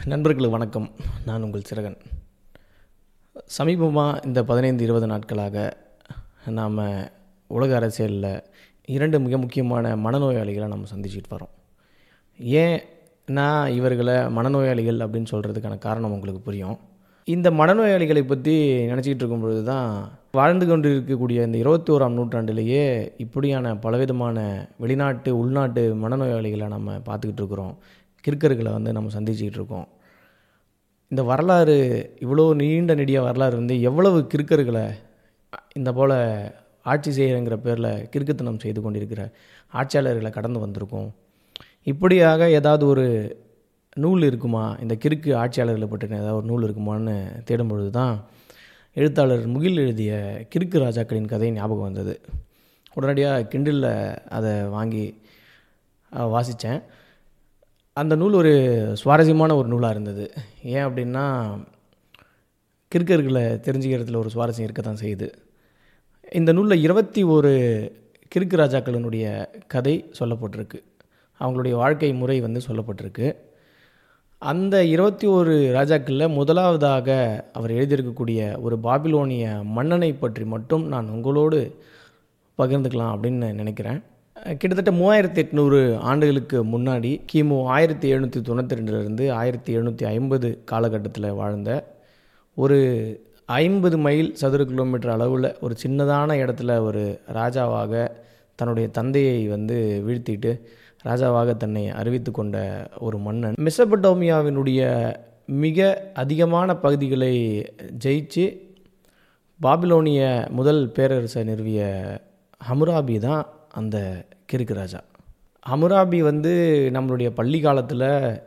நண்பர்களுக்கு வணக்கம் நான் உங்கள் சிறகன் சமீபமாக இந்த பதினைந்து இருபது நாட்களாக நாம் உலக அரசியலில் இரண்டு மிக முக்கியமான மனநோயாளிகளை நம்ம சந்திச்சுட்டு வரோம் ஏன் நான் இவர்களை மனநோயாளிகள் அப்படின்னு சொல்கிறதுக்கான காரணம் உங்களுக்கு புரியும் இந்த மனநோயாளிகளை பற்றி நினச்சிக்கிட்டு இருக்கும் பொழுது தான் வாழ்ந்து கொண்டு இருக்கக்கூடிய இந்த இருபத்தி ஓராம் நூற்றாண்டிலேயே இப்படியான பலவிதமான வெளிநாட்டு உள்நாட்டு மனநோயாளிகளை நம்ம பார்த்துக்கிட்டு இருக்கிறோம் கிறுக்கர்களை வந்து நம்ம சந்திச்சுக்கிட்டு இருக்கோம் இந்த வரலாறு இவ்வளோ நீண்ட நெடிய வரலாறு வந்து எவ்வளவு கிறுக்கர்களை இந்த போல் ஆட்சி செய்கிறங்கிற பேரில் கிறுக்குத்தனம் செய்து கொண்டிருக்கிற ஆட்சியாளர்களை கடந்து வந்திருக்கோம் இப்படியாக ஏதாவது ஒரு நூல் இருக்குமா இந்த கிறுக்கு ஆட்சியாளர்களை பற்றின ஏதாவது ஒரு நூல் இருக்குமான்னு தேடும் பொழுது தான் எழுத்தாளர் முகில் எழுதிய கிறுக்கு ராஜாக்களின் கதை ஞாபகம் வந்தது உடனடியாக கிண்டிலில் அதை வாங்கி வாசித்தேன் அந்த நூல் ஒரு சுவாரஸ்யமான ஒரு நூலாக இருந்தது ஏன் அப்படின்னா கிறுக்கர்களை தெரிஞ்சுக்கிறதுல ஒரு சுவாரஸ்யம் இருக்க தான் செய்யுது இந்த நூலில் இருபத்தி ஒரு கிறுக்கு ராஜாக்களினுடைய கதை சொல்லப்பட்டிருக்கு அவங்களுடைய வாழ்க்கை முறை வந்து சொல்லப்பட்டிருக்கு அந்த இருபத்தி ஒரு ராஜாக்களில் முதலாவதாக அவர் எழுதியிருக்கக்கூடிய ஒரு பாபிலோனிய மன்னனை பற்றி மட்டும் நான் உங்களோடு பகிர்ந்துக்கலாம் அப்படின்னு நினைக்கிறேன் கிட்டத்தட்ட மூவாயிரத்தி எட்நூறு ஆண்டுகளுக்கு முன்னாடி கிமு ஆயிரத்தி எழுநூற்றி தொண்ணூற்றி ரெண்டுலேருந்து ஆயிரத்தி எழுநூற்றி ஐம்பது காலகட்டத்தில் வாழ்ந்த ஒரு ஐம்பது மைல் சதுர கிலோமீட்டர் அளவில் ஒரு சின்னதான இடத்துல ஒரு ராஜாவாக தன்னுடைய தந்தையை வந்து வீழ்த்திட்டு ராஜாவாக தன்னை அறிவித்து கொண்ட ஒரு மன்னன் மெசபடோமியாவினுடைய மிக அதிகமான பகுதிகளை ஜெயிச்சு பாபிலோனிய முதல் பேரரசை நிறுவிய ஹமுராபி தான் அந்த கிறுக்கு ராஜா ஹமுராபி வந்து நம்மளுடைய பள்ளி காலத்தில்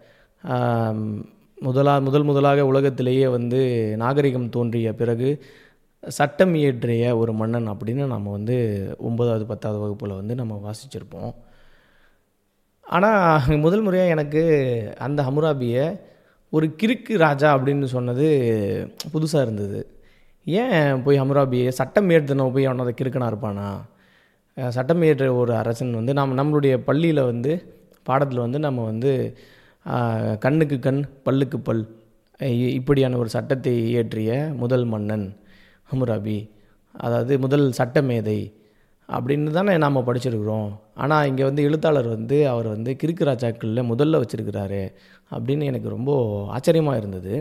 முதலா முதல் முதலாக உலகத்திலேயே வந்து நாகரிகம் தோன்றிய பிறகு சட்டம் இயற்றிய ஒரு மன்னன் அப்படின்னு நம்ம வந்து ஒன்பதாவது பத்தாவது வகுப்பில் வந்து நம்ம வாசிச்சிருப்போம் ஆனால் முதல் முறையாக எனக்கு அந்த ஹமுராபியை ஒரு கிறுக்கு ராஜா அப்படின்னு சொன்னது புதுசாக இருந்தது ஏன் போய் ஹமுராபியை சட்டம் ஏற்றுன போய் அவனோட கிறுக்கனாக இருப்பானா சட்டம் இயற்ற ஒரு அரசன் வந்து நாம் நம்மளுடைய பள்ளியில் வந்து பாடத்தில் வந்து நம்ம வந்து கண்ணுக்கு கண் பல்லுக்கு பல் இப்படியான ஒரு சட்டத்தை இயற்றிய முதல் மன்னன் ஹமுராபி அதாவது முதல் சட்டமேதை அப்படின்னு தானே நாம் படிச்சிருக்கிறோம் ஆனால் இங்கே வந்து எழுத்தாளர் வந்து அவர் வந்து கிறுக்கு ராஜாக்களில் முதல்ல வச்சுருக்கிறாரு அப்படின்னு எனக்கு ரொம்ப ஆச்சரியமாக இருந்தது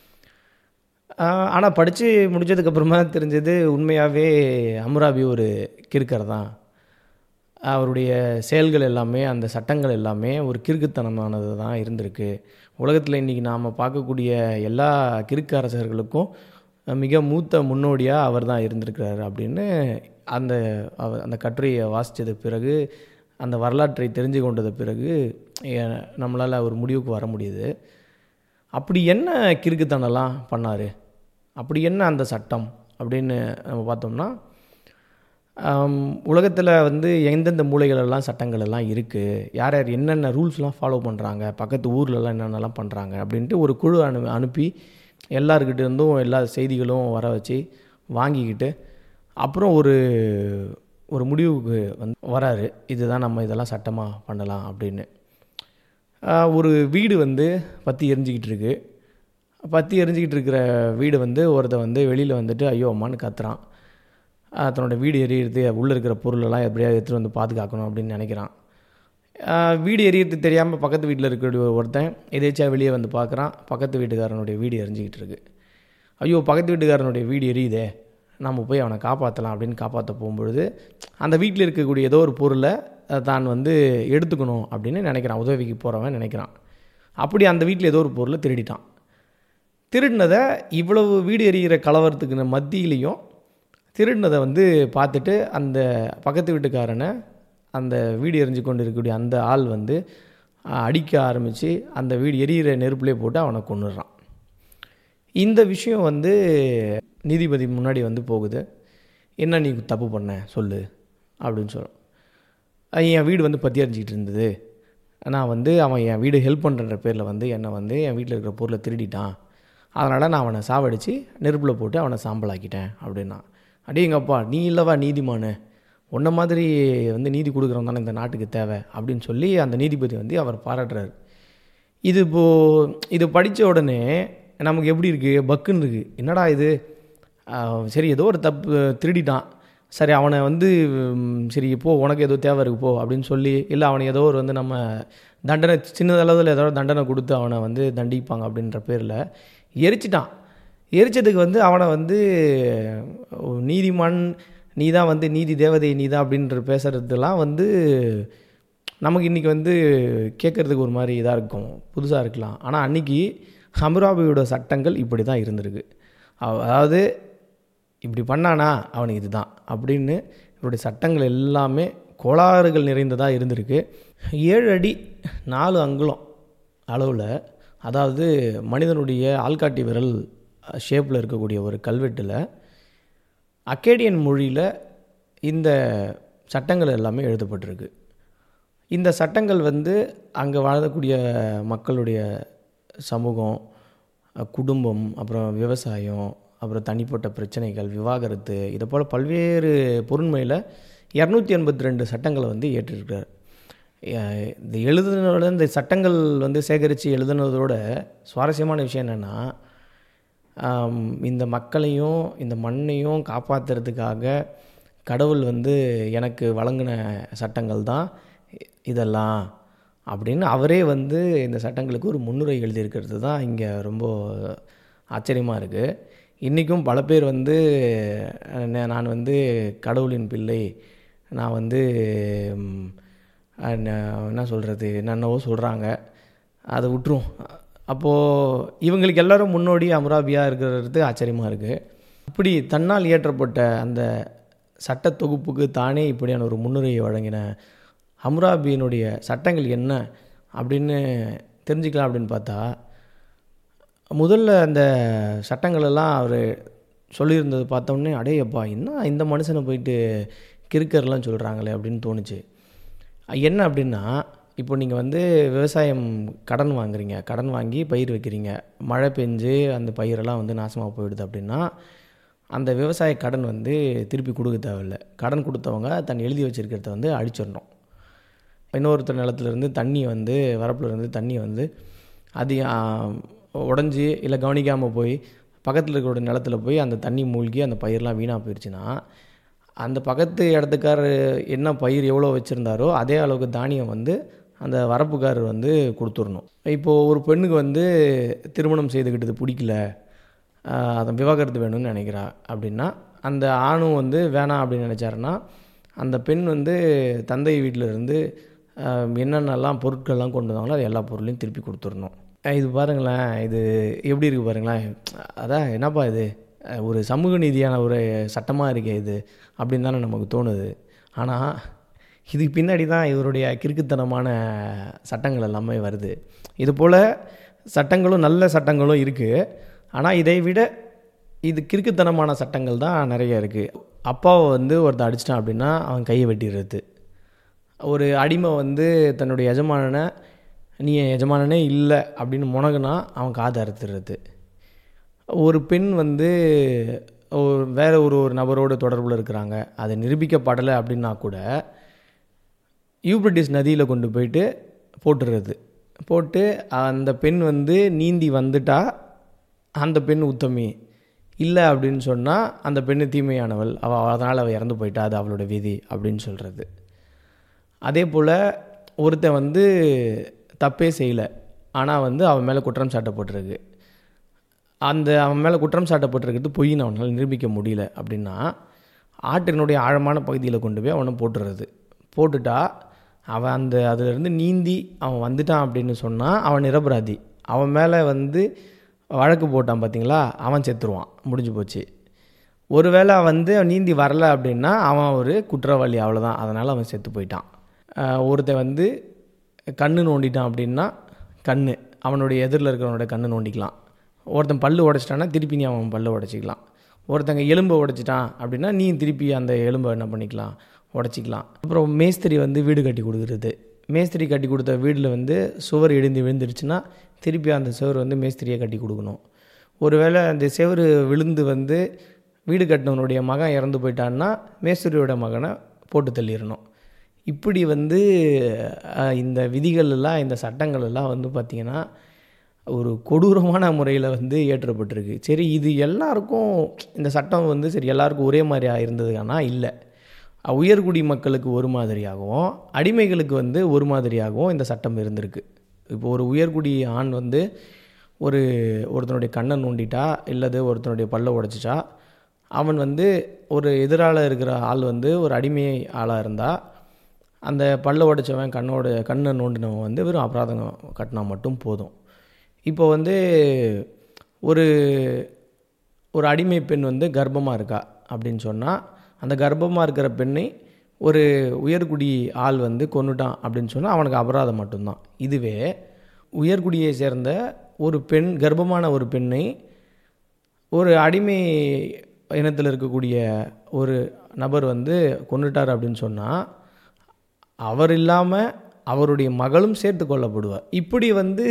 ஆனால் படித்து முடித்ததுக்கப்புறமா தெரிஞ்சது உண்மையாகவே அமுராபி ஒரு கிறுக்கர் தான் அவருடைய செயல்கள் எல்லாமே அந்த சட்டங்கள் எல்லாமே ஒரு கிறுக்குத்தனமானது தான் இருந்திருக்கு உலகத்தில் இன்றைக்கி நாம் பார்க்கக்கூடிய எல்லா கிறுக்கு அரசர்களுக்கும் மிக மூத்த முன்னோடியாக அவர் தான் இருந்திருக்கிறார் அப்படின்னு அந்த அந்த கட்டுரையை வாசித்தது பிறகு அந்த வரலாற்றை தெரிஞ்சு கொண்டது பிறகு நம்மளால் ஒரு முடிவுக்கு வர முடியுது அப்படி என்ன கிறுக்குத்தனம்லாம் பண்ணார் அப்படி என்ன அந்த சட்டம் அப்படின்னு நம்ம பார்த்தோம்னா உலகத்தில் வந்து எந்தெந்த மூலைகளெல்லாம் சட்டங்கள் எல்லாம் இருக்குது யார் யார் என்னென்ன ரூல்ஸ்லாம் ஃபாலோ பண்ணுறாங்க பக்கத்து ஊர்லலாம் என்னென்னலாம் பண்ணுறாங்க அப்படின்ட்டு ஒரு குழு அனு அனுப்பி எல்லாருக்கிட்ட இருந்தும் எல்லா செய்திகளும் வர வச்சு வாங்கிக்கிட்டு அப்புறம் ஒரு ஒரு முடிவுக்கு வந்து வராரு இதுதான் நம்ம இதெல்லாம் சட்டமாக பண்ணலாம் அப்படின்னு ஒரு வீடு வந்து பற்றி எரிஞ்சிக்கிட்டு இருக்கு பற்றி எரிஞ்சிக்கிட்டு இருக்கிற வீடு வந்து ஒருத்த வந்து வெளியில் வந்துட்டு ஐயோ அம்மான்னு கத்துறான் தன்னோட வீடு எரியிறது உள்ளே இருக்கிற பொருளெல்லாம் எப்படியாவது எடுத்துகிட்டு வந்து பாதுகாக்கணும் அப்படின்னு நினைக்கிறான் வீடு எரியறது தெரியாமல் பக்கத்து வீட்டில் இருக்கிற ஒருத்தன் எதேச்சா வெளியே வந்து பார்க்குறான் பக்கத்து வீட்டுக்காரனுடைய வீடு எரிஞ்சிக்கிட்டு இருக்கு ஐயோ பக்கத்து வீட்டுக்காரனுடைய வீடு எரியுதே நம்ம போய் அவனை காப்பாற்றலாம் அப்படின்னு காப்பாற்ற போகும்பொழுது அந்த வீட்டில் இருக்கக்கூடிய ஏதோ ஒரு பொருளை தான் வந்து எடுத்துக்கணும் அப்படின்னு நினைக்கிறான் உதவிக்கு போகிறவன் நினைக்கிறான் அப்படி அந்த வீட்டில் ஏதோ ஒரு பொருளை திருடிட்டான் திருடினதை இவ்வளவு வீடு எரிகிற கலவரத்துக்கு மத்தியிலையும் திருடினதை வந்து பார்த்துட்டு அந்த பக்கத்து வீட்டுக்காரனை அந்த வீடு எரிஞ்சு கொண்டு இருக்கக்கூடிய அந்த ஆள் வந்து அடிக்க ஆரம்பித்து அந்த வீடு எரியிற நெருப்புலேயே போட்டு அவனை கொண்டுடுறான் இந்த விஷயம் வந்து நீதிபதி முன்னாடி வந்து போகுது என்ன நீ தப்பு பண்ண சொல்லு அப்படின்னு சொல்லும் என் வீடு வந்து பற்றி எரிஞ்சிக்கிட்டு இருந்தது நான் வந்து அவன் என் வீடு ஹெல்ப் பண்ணுற பேரில் வந்து என்னை வந்து என் வீட்டில் இருக்கிற பொருளை திருடிட்டான் அதனால் நான் அவனை சாவடித்து நெருப்பில் போட்டு அவனை சாம்பலாக்கிட்டேன் அப்படின்னா அடேங்கப்பா நீ இல்லவா நீதிமானு உன்ன மாதிரி வந்து நீதி கொடுக்குறவன் தானே இந்த நாட்டுக்கு தேவை அப்படின்னு சொல்லி அந்த நீதிபதி வந்து அவர் பாராட்டுறாரு இது இப்போது இது படித்த உடனே நமக்கு எப்படி இருக்குது பக்குன்னு இருக்குது என்னடா இது ஆஹ் சரி ஏதோ ஒரு தப்பு திருடிட்டான் சரி அவனை வந்து ம், சரி போ உனக்கு ஏதோ தேவை இருக்கு போ அப்படின்னு சொல்லி இல்லை அவனை ஏதோ ஒரு வந்து நம்ம தண்டனை சின்னதளவில் ஏதோ ஒரு தண்டனை கொடுத்து அவனை வந்து தண்டிப்பாங்க அப்படின்ற பேரில் எரிச்சிட்டான் எரிச்சதுக்கு வந்து அவனை வந்து ஓ, நீதிமான் நீ தான் வந்து நீதி தேவதை நீ தான் அப்படின்ற பேசுகிறதுலாம் வந்து நமக்கு இன்றைக்கி வந்து கேட்குறதுக்கு ஒரு மாதிரி இதாக இருக்கும் புதுசாக இருக்கலாம் ஆனால் அன்றைக்கி ஹம்ராபியோட சட்டங்கள் இப்படி தான் இருந்திருக்கு அவ- அதாவது இப்படி பண்ணானா அவனுக்கு இதுதான் அப்படின்னு இவருடைய சட்டங்கள் எல்லாமே கோளாறுகள் நிறைந்ததாக இருந்திருக்கு ஏழு அடி நாலு அங்குலம் அளவில் அதாவது மனிதனுடைய ஆள்காட்டி விரல் ஷேப்பில் இருக்கக்கூடிய ஒரு கல்வெட்டில் அக்கேடியன் மொழியில் இந்த சட்டங்கள் எல்லாமே எழுதப்பட்டிருக்கு இந்த சட்டங்கள் வந்து அங்கே வாழக்கூடிய மக்களுடைய சமூகம் அஹ், குடும்பம் அப்புறம் விவசாயம் அப்புறம் தனிப்பட்ட பிரச்சனைகள் விவாகரத்து இதை போல் பல்வேறு பொருண்மையில் இரநூத்தி எண்பத்தி ரெண்டு சட்டங்களை வந்து ஏற்றிருக்கிறார் அஹ், இந்த எழுதுனதோட இந்த சட்டங்கள் வந்து சேகரித்து எழுதுனதோட சுவாரஸ்யமான விஷயம் என்னென்னா ஆம், இந்த மக்களையும் இந்த மண்ணையும் காப்பாற்றுறதுக்காக கடவுள் வந்து எனக்கு வழங்கின சட்டங்கள் தான் இ- இதெல்லாம் அப்படின்னு அவரே வந்து இந்த சட்டங்களுக்கு ஒரு முன்னுரை எழுதியிருக்கிறது தான் இங்கே ரொம்ப ஆச்சரியமாக இருக்குது இன்றைக்கும் பல பேர் வந்து அஹ், நா- நான் வந்து கடவுளின் பிள்ளை நான் வந்து ம், அஹ், ந- என்ன சொல்கிறது என்னென்னவோ சொல்கிறாங்க அதை விட்டுரும் அப்போது இவங்களுக்கு எல்லாரும் முன்னோடி அமராபியாக இருக்கிறது ஆச்சரியமாக இருக்குது இப்படி தன்னால் இயற்றப்பட்ட அந்த சட்ட தொகுப்புக்கு தானே இப்படியான ஒரு முன்னுரையை வழங்கின ஹம்ராபியினுடைய சட்டங்கள் என்ன அப்படின்னு தெரிஞ்சுக்கலாம் அப்படின்னு பார்த்தா முதல்ல அந்த சட்டங்கள் எல்லாம் அவர் சொல்லியிருந்தது பார்த்தோன்னே அடேயப்பா என்ன இந்த மனுஷனை போயிட்டு கிறுக்கர்லாம் சொல்கிறாங்களே அப்படின்னு தோணுச்சு என்ன அப்படின்னா இப்போ நீங்கள் வந்து விவசாயம் கடன் வாங்குறீங்க கடன் வாங்கி பயிர் வைக்கிறீங்க மழை பெஞ்சு அந்த பயிரெல்லாம் வந்து நாசமாக போயிடுது அப்படின்னா அந்த விவசாய கடன் வந்து திருப்பி கொடுக்க தேவையில்லை கடன் கொடுத்தவங்க தன் எழுதி வச்சிருக்கிறத வந்து அழிச்சிடணும் இன்னொருத்தர் நிலத்துலேருந்து தண்ணி வந்து வரப்புல இருந்து தண்ணி வந்து அது உடஞ்சி இல்லை கவனிக்காமல் போய் பக்கத்தில் இருக்கிற நிலத்துல போய் அந்த தண்ணி மூழ்கி அந்த பயிரெலாம் வீணாக போயிடுச்சுன்னா அந்த பக்கத்து இடத்துக்காரர் என்ன பயிர் எவ்வளோ வச்சுருந்தாரோ அதே அளவுக்கு தானியம் வந்து அந்த வரப்புக்காரர் வந்து கொடுத்துடணும் இப்போது ஒரு பெண்ணுக்கு வந்து திருமணம் செய்துக்கிட்டது பிடிக்கல ஆஹ் அதை விவாகரத்து வேணும்னு நினைக்கிறா அப்படின்னா அந்த ஆணும் வந்து வேணாம் அப்படின்னு நினச்சாருன்னா அந்த பெண் வந்து தந்தை வீட்டில் இருந்து ஆஹ் என்னென்னலாம் பொருட்கள்லாம் கொண்டு வந்தாங்களோ அது எல்லா பொருளையும் திருப்பி கொடுத்துடணும் அஹ் இது பாருங்களேன் இது எப்படி இருக்குது பாருங்களேன் அதான் என்னப்பா இது அஹ் ஒரு சமூக நீதியான ஒரு சட்டமாக இருக்கே இது அப்படின்னு தானே நமக்கு தோணுது ஆனால் இதுக்கு பின்னாடி தான் இவருடைய கிறுக்குத்தனமான சட்டங்கள் எல்லாமே வருது இது போல் சட்டங்களும் நல்ல சட்டங்களும் இருக்குது ஆனால் இதை விட இது கிறுக்குத்தனமான சட்டங்கள் தான் நிறைய இருக்குது அப்பாவை வந்து ஒருத்தன் அடிச்சிட்டான் அப்படின்னா அவன் கையை வெட்டிடுறது ஒரு அடிமை வந்து தன்னுடைய எஜமானனை நீ என் எஜமானனே இல்லை அப்படின்னு முனகுனா அவன் காதை அறுத்துடுறது ஒரு பெண் வந்து ஒரு வேற ஒரு ஒரு நபரோட தொடர்பில் இருக்கிறாங்க அது நிரூபிக்கப்படலை அப்படின்னா கூட யூப்ரட்டிஸ் நதியில் கொண்டு போயிட்டு போட்டுடுறது போட்டு அந்த பெண் வந்து நீந்தி வந்துட்டா அந்த பெண் உத்தமி இல்லை அப்படின்னு சொன்னால் அந்த பெண்ணு தீமையானவள் அவள் அதனால் அவள் இறந்து போயிட்டா அது அவளோட விதி அப்படின்னு சொல்கிறது அதே போல் ஒருத்தன் வந்து தப்பே செய்யலை ஆனால் வந்து அவன் மேலே குற்றம் சாட்டப்பட்டிருக்கு அந்த அவன் மேலே குற்றம் சாட்டப்பட்டிருக்கிறது பொய்ன்னு அவனால் நிரூபிக்க முடியல அப்படின்னா ஆற்றினுடைய ஆழமான பகுதியில் கொண்டு போய் அவனை போட்டுறது போட்டுட்டா அவன் அந்த அதிலிருந்து நீந்தி அவன் வந்துட்டான் அப்படின்னு சொன்னால் அவன் நிரபராதி அவன் மேலே வந்து வழக்கு போட்டான் பார்த்தீங்களா அவன் செத்துருவான் முடிஞ்சு போச்சு ஒருவேளை வந்து அவன் நீந்தி வரல அப்படின்னா அவன் ஒரு குற்றவாளி அவ்வளோதான் அதனால் அவன் செத்து போயிட்டான் ஆஹ் ஒருத்தன் வந்து கண்ணு நோண்டிட்டான் அப்படின்னா கண்ணு அவனுடைய எதிரில் இருக்கிறவனோட கண்ணு நோண்டிக்கலாம் ஒருத்தன் பல்லு உடைச்சிட்டான்னா திருப்பி நீ அவன் பல்லு உடைச்சிக்கலாம் ஒருத்தங்க எலும்பை உடைச்சிட்டான் அப்படின்னா நீ திருப்பி அந்த எலும்பை என்ன பண்ணிக்கலாம் உடச்சிக்கலாம் அப்புறம் மேஸ்திரி வந்து வீடு கட்டி கொடுக்குறது மேஸ்திரி கட்டி கொடுத்த வீட்டில் வந்து சுவர் இடிந்து விழுந்துருச்சுன்னா திருப்பி அந்த சுவர் வந்து மேஸ்திரியை கட்டி கொடுக்கணும் ஒருவேளை அந்த செவர் விழுந்து வந்து வீடு கட்டினவனுடைய மகன் இறந்து போயிட்டான்னா மேஸ்திரியோட மகனை போட்டு தள்ளிடணும் இப்படி வந்து அஹ், இந்த விதிகள் எல்லாம் இந்த சட்டங்கள் எல்லாம் வந்து பார்த்திங்கன்னா ஒரு கொடூரமான முறையில் வந்து ஏற்றப்பட்டிருக்கு சரி இது எல்லாருக்கும் இந்த சட்டம் வந்து சரி எல்லாருக்கும் ஒரே மாதிரியாக இருந்ததுன்னா இல்லை உயர்குடி மக்களுக்கு ஒரு மாதிரியாகவும் அடிமைகளுக்கு வந்து ஒரு மாதிரியாகவும் இந்த சட்டம் இருந்திருக்கு இப்போ ஒரு உயர்குடி ஆண் வந்து ஒரு ஒருத்தனுடைய கண்ணை நோண்டிட்டா இல்லது ஒருத்தனுடைய பல்லை உடைச்சிட்டா அவன் வந்து ஒரு எதிரால் இருக்கிற ஆள் வந்து ஒரு அடிமை ஆளாக இருந்தால் அந்த பல்ல உடைச்சவன் கண்ணோட கண்ணை நோண்டினவன் வந்து வெறும் அபராதம் கட்டினா மட்டும் போதும் இப்போ வந்து ஒரு ஒரு அடிமை பெண் வந்து கர்ப்பமாக இருக்கா அப்படின்னு சொன்னால் அந்த கர்ப்பமாக இருக்கிற பெண்ணை ஒரு உயர்குடி ஆள் வந்து கொன்னுட்டான் அப்படின்னு சொன்னால் அவனுக்கு அபராதம் மட்டும்தான் இதுவே உயர்குடியை சேர்ந்த ஒரு பெண் கர்ப்பமான ஒரு பெண்ணை ஒரு அடிமை இனத்தில் இருக்கக்கூடிய ஒரு நபர் வந்து கொன்னுட்டார் அப்படின்னு சொன்னால் அவர் இல்லாமல் அவருடைய மகளும் சேர்த்து கொல்லப்படுவார் இப்படி வந்து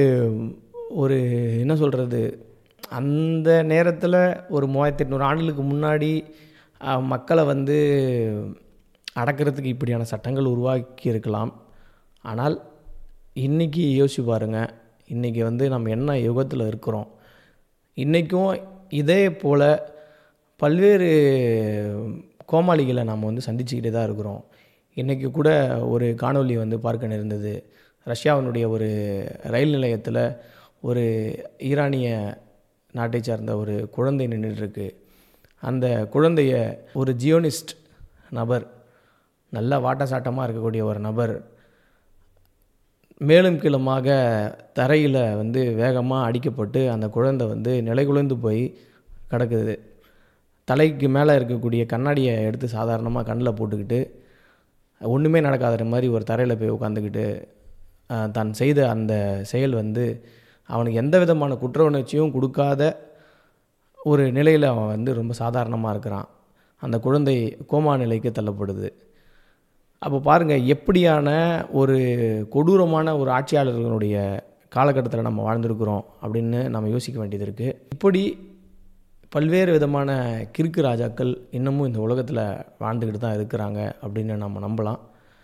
ஒரு என்ன சொல்கிறது அந்த நேரத்தில் ஒரு மூவாயிரத்தி எட்நூறு ஆண்டுகளுக்கு முன்னாடி அஹ், மக்களை வந்து அடக்கிறதுக்கு இப்படியான சட்டங்கள் உருவாக்கி இருக்கலாம் ஆனால் இன்றைக்கி யோசிச்சு பாருங்கள் இன்றைக்கி வந்து நம்ம என்ன யுகத்தில் இருக்கிறோம் இன்றைக்கும் இதே போல் பல்வேறு கோமாளிகளை நாம் வந்து சந்திச்சுக்கிட்டே தான் இருக்கிறோம் இன்றைக்கி கூட ஒரு காணொளி வந்து பார்க்க நேர்ந்தது ரஷ்யாவினுடைய ஒரு ரயில் நிலையத்தில் ஒரு ஈரானிய நாட்டை சார்ந்த ஒரு குழந்தை நின்றுட்டுருக்கு அந்த குழந்தைய ஒரு ஜியோனிஸ்ட் நபர் நல்ல வாட்டசாட்டமாக இருக்கக்கூடிய ஒரு நபர் மேலும் கீழுமாக தரையில் வந்து வேகமாக அடிக்கப்பட்டு அந்த குழந்தை வந்து நிலைகுலைந்து போய் கிடக்குது தலைக்கு மேலே இருக்கக்கூடிய கண்ணாடியை எடுத்து சாதாரணமாக கண்ணில் போட்டுக்கிட்டு ஒன்றுமே நடக்காத மாதிரி ஒரு தரையில் போய் உட்காந்துக்கிட்டு ஆஹ், தான் செய்த அந்த செயல் வந்து அவனுக்கு எந்த விதமான குற்ற உணர்ச்சியும் கொடுக்காத ஒரு நிலையில் அவன் வந்து ரொம்ப சாதாரணமாக இருக்கிறான் அந்த குழந்தை கோமா நிலைக்கு தள்ளப்படுது அப்போ பாருங்கள் எப்படியான ஒரு கொடூரமான ஒரு ஆட்சியாளர்களுடைய காலகட்டத்தில் நம்ம வாழ்ந்திருக்கிறோம் அப்படின்னு நம்ம யோசிக்க வேண்டியது இருக்குது இப்படி பல்வேறு விதமான கிறுக்கு ராஜாக்கள் இன்னமும் இந்த உலகத்தில் வாழ்ந்துக்கிட்டு தான் இருக்கிறாங்க அப்படின்னு நம்ம நம்பலாம்